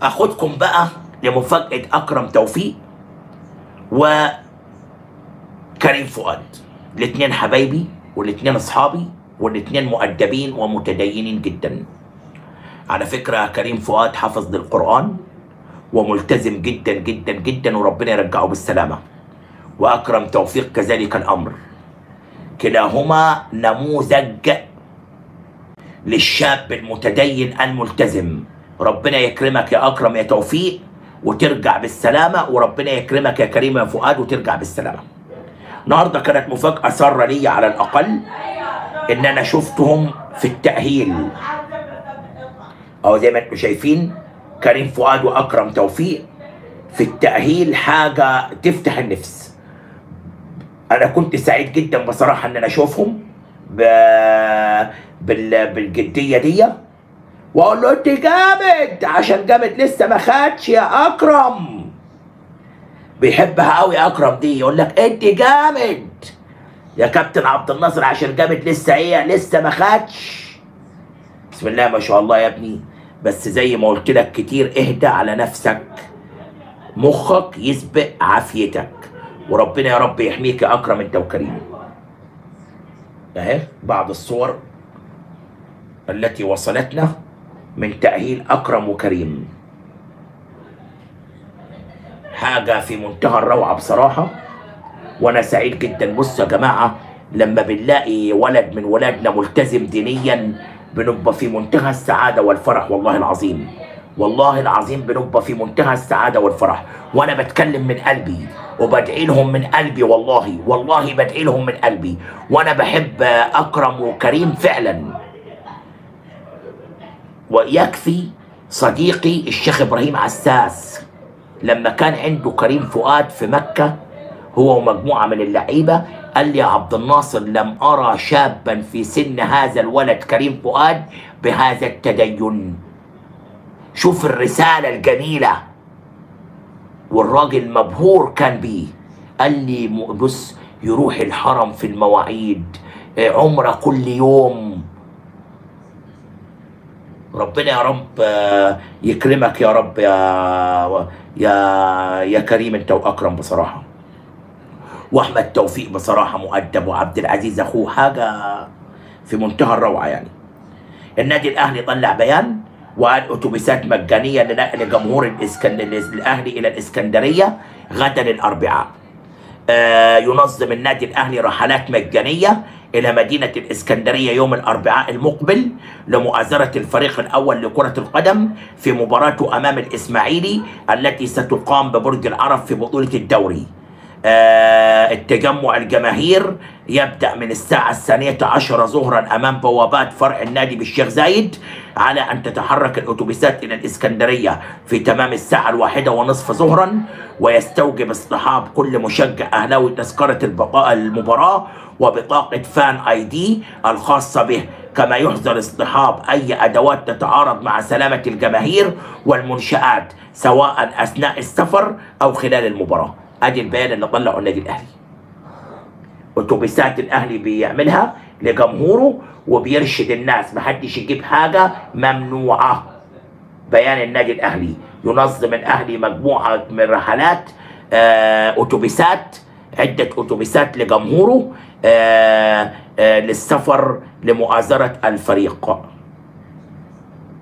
اخدكم بقى لمفاجاه اكرم توفيق وكريم فؤاد الاثنين حبايبي والاثنين اصحابي والاثنين مؤدبين ومتدينين جدا على فكره كريم فؤاد حفظ للقران وملتزم جدا جدا جدا وربنا يرجعه بالسلامه واكرم توفيق كذلك الامر كلاهما نموذج للشاب المتدين الملتزم ربنا يكرمك يا اكرم يا توفيق وترجع بالسلامه وربنا يكرمك يا كريم يا فؤاد وترجع بالسلامه النهارده كانت مفاجاه ساره لي على الاقل ان انا شفتهم في التاهيل او زي ما انتم شايفين كريم فؤاد واكرم توفيق في التاهيل حاجه تفتح النفس انا كنت سعيد جدا بصراحه ان انا اشوفهم ب... بال... بالجديه دي واقول له انت جامد عشان جامد لسه ما خدش يا اكرم بيحبها قوي اكرم دي يقول لك انت جامد يا كابتن عبد الناصر عشان جامد لسه ايه لسه ما خدش بسم الله ما شاء الله يا ابني بس زي ما قلت لك كتير اهدى على نفسك مخك يسبق عافيتك وربنا يا رب يحميك يا اكرم انت وكريم اهي بعض الصور التي وصلتنا من تأهيل أكرم وكريم حاجة في منتهى الروعة بصراحة وأنا سعيد جدا بصوا يا جماعة لما بنلاقي ولد من ولادنا ملتزم دينيا بنبقى في منتهى السعادة والفرح والله العظيم والله العظيم بنبقى في منتهى السعادة والفرح وأنا بتكلم من قلبي وبدعي لهم من قلبي والله والله بدعي لهم من قلبي وأنا بحب أكرم وكريم فعلاً ويكفي صديقي الشيخ ابراهيم عساس لما كان عنده كريم فؤاد في مكه هو ومجموعه من اللعيبه قال لي يا عبد الناصر لم ارى شابا في سن هذا الولد كريم فؤاد بهذا التدين شوف الرساله الجميله والراجل مبهور كان بيه قال لي بص يروح الحرم في المواعيد عمره كل يوم ربنا يا رب يكرمك يا رب يا يا يا كريم انت واكرم بصراحه واحمد توفيق بصراحه مؤدب وعبد العزيز اخوه حاجه في منتهى الروعه يعني النادي الاهلي طلع بيان وقال اتوبيسات مجانيه لنقل جمهور الاسكن... الاهلي الى الاسكندريه غدا الاربعاء آه ينظم النادي الاهلي رحلات مجانيه إلى مدينة الإسكندرية يوم الأربعاء المقبل لمؤازرة الفريق الأول لكرة القدم في مباراته أمام الإسماعيلي التي ستقام ببرج العرب في بطولة الدوري آه التجمع الجماهير يبدأ من الساعة الثانية عشر ظهرا أمام بوابات فرع النادي بالشيخ زايد على أن تتحرك الأتوبيسات إلى الإسكندرية في تمام الساعة الواحدة ونصف ظهرا ويستوجب اصطحاب كل مشجع أهلاوي تذكرة البقاء المباراة وبطاقة فان اي دي الخاصة به كما يحظر اصطحاب اي ادوات تتعارض مع سلامة الجماهير والمنشآت سواء اثناء السفر او خلال المباراة ادي البيان اللي طلعه النادي الاهلي اتوبيسات الاهلي بيعملها لجمهوره وبيرشد الناس محدش يجيب حاجة ممنوعة بيان النادي الاهلي ينظم الاهلي مجموعة من رحلات آه اتوبيسات عدة اتوبيسات لجمهوره آه آه للسفر لمؤازرة الفريق